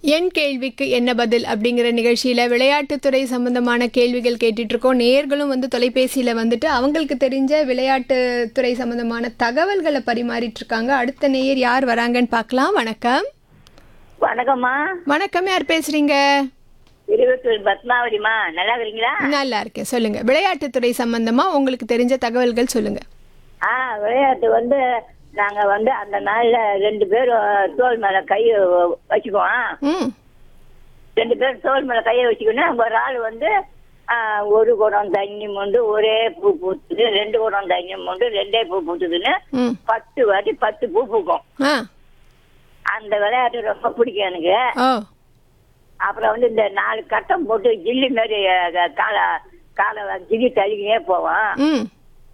என் கேள்விக்கு என்ன பதில் அப்படிங்கிற நிகழ்ச்சியில விளையாட்டுத்துறை சம்பந்தமான கேள்விகள் கேட்டுட்டு இருக்கோம் நேர்களும் வந்து தொலைபேசியில வந்துட்டு அவங்களுக்கு தெரிஞ்ச விளையாட்டுத்துறை சம்பந்தமான தகவல்களை பரிமாறிட்டு இருக்காங்க அடுத்த நேயர் யார் வராங்கன்னு பார்க்கலாம் வணக்கம் வணக்கம்மா வணக்கம் யார் பேசுறீங்க இருபத்தூர் பத்மாவதிமா நல்லா இருக்கிறீங்களா நல்லா இருக்கேன் சொல்லுங்க விளையாட்டுத்துறை சம்பந்தமா உங்களுக்கு தெரிஞ்ச தகவல்கள் சொல்லுங்க ஆ விளையாட்டு வந்து நாங்க வந்து அந்த நாள்ல ரெண்டு பேரும் தோல் மேல கைய வச்சுக்குவோம் ம் ரெண்டு பேரும் தோல் மேல கைய வச்சுக்கணும் ஒரு ஆள் வந்து ஆ, ஒரு குடம் தண்ணி மொண்டு ஒரே பூ பூத்துது ரெண்டு குடம் தண்ணி மொண்டு ரெண்டே பூ பூத்துதுன்னு ம் பத்து வாட்டி பத்து பூ பூக்கும் ஆ அந்த விளையாட்டு ரொம்ப பிடிக்கும் எனக்கு ஓ அப்புறம் வந்து இந்த நாலு கட்டம் போட்டு ஜில்லி மாதிரி அஹ், காலை காலை ஜில்லி தள்ளிக்கினே போவோம் ம்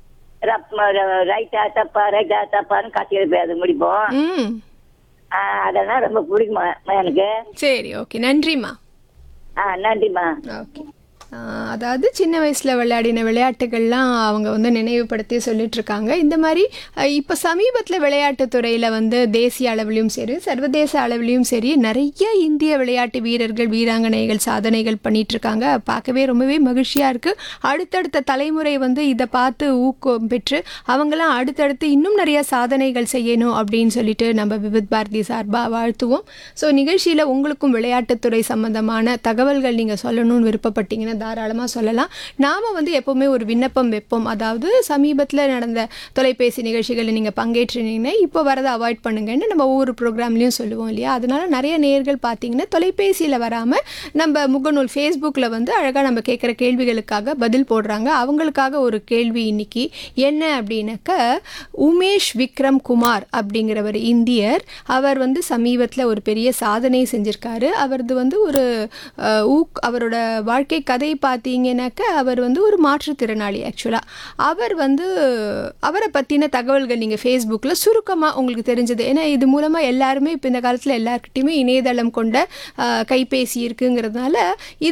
ரைட்டா தப்பா ரைட்டா தப்பான்னு கத்தியில் போய் அது முடிப்போம் ம் ஆஹ் அதெல்லாம் ரொம்ப பிடிக்குமா எனக்கு சரி ஓகே நன்றிம்மா ஆ நன்றிம்மா ஓகே ஆஹ் அதாவது சின்ன வயசில் விளையாடின விளையாட்டுகள்லாம் அவங்க வந்து நினைவுபடுத்தி சொல்லிட்டு இருக்காங்க இந்த மாதிரி அஹ், இப்போ சமீபத்தில் விளையாட்டுத்துறையில் வந்து தேசிய அளவிலையும் சரி சர்வதேச அளவிலையும் சரி நிறைய இந்திய விளையாட்டு வீரர்கள் வீராங்கனைகள் சாதனைகள் பண்ணிட்டு இருக்காங்க பார்க்கவே ரொம்பவே மகிழ்ச்சியாக இருக்குது அடுத்தடுத்த தலைமுறை வந்து இதை பார்த்து ஊக்கம் பெற்று அவங்களாம் அடுத்தடுத்து இன்னும் நிறைய சாதனைகள் செய்யணும் அப்படின்னு சொல்லிட்டு நம்ம விவித் பாரதி சார்பாக வாழ்த்துவோம் ஸோ நிகழ்ச்சியில் உங்களுக்கும் விளையாட்டுத்துறை சம்பந்தமான தகவல்கள் நீங்கள் சொல்லணும்னு விருப்பப்பட்டீங்கன்னா தாராளமாக சொல்லலாம் நாம் வந்து எப்போவுமே ஒரு விண்ணப்பம் வைப்போம் அதாவது சமீபத்தில் நடந்த தொலைபேசி நிகழ்ச்சிகளில் நீங்கள் பங்கேற்றினீங்கன்னா இப்போ வரதை அவாய்ட் பண்ணுங்கன்னு நம்ம ஒவ்வொரு ப்ரோக்ராம்லேயும் சொல்லுவோம் இல்லையா அதனால நிறைய நேர்கள் பார்த்தீங்கன்னா தொலைபேசியில் வராமல் நம்ம முகநூல் ஃபேஸ்புக்கில் வந்து அழகாக நம்ம கேட்குற கேள்விகளுக்காக பதில் போடுறாங்க அவங்களுக்காக ஒரு கேள்வி இன்னைக்கு என்ன அப்படின்னாக்க உமேஷ் விக்ரம் குமார் அப்படிங்கிறவர் இந்தியர் அவர் வந்து சமீபத்தில் ஒரு பெரிய சாதனை செஞ்சிருக்காரு அவரது வந்து ஒரு அஹ், ஊக் அவரோட வாழ்க்கை கதை பார்த்தீங்கன்னாக்க அவர் வந்து ஒரு மாற்றுத்திறனாளி ஆக்சுவலாக அவர் வந்து அவரை பற்றின தகவல்கள் நீங்கள் ஃபேஸ்புக்கில் சுருக்கமாக உங்களுக்கு தெரிஞ்சது ஏன்னா இது மூலமாக எல்லாருமே இப்போ இந்த காலத்தில் எல்லாருக்கிட்டையுமே இணையதளம் கொண்ட அஹ், கைபேசி இருக்குங்கிறதுனால இது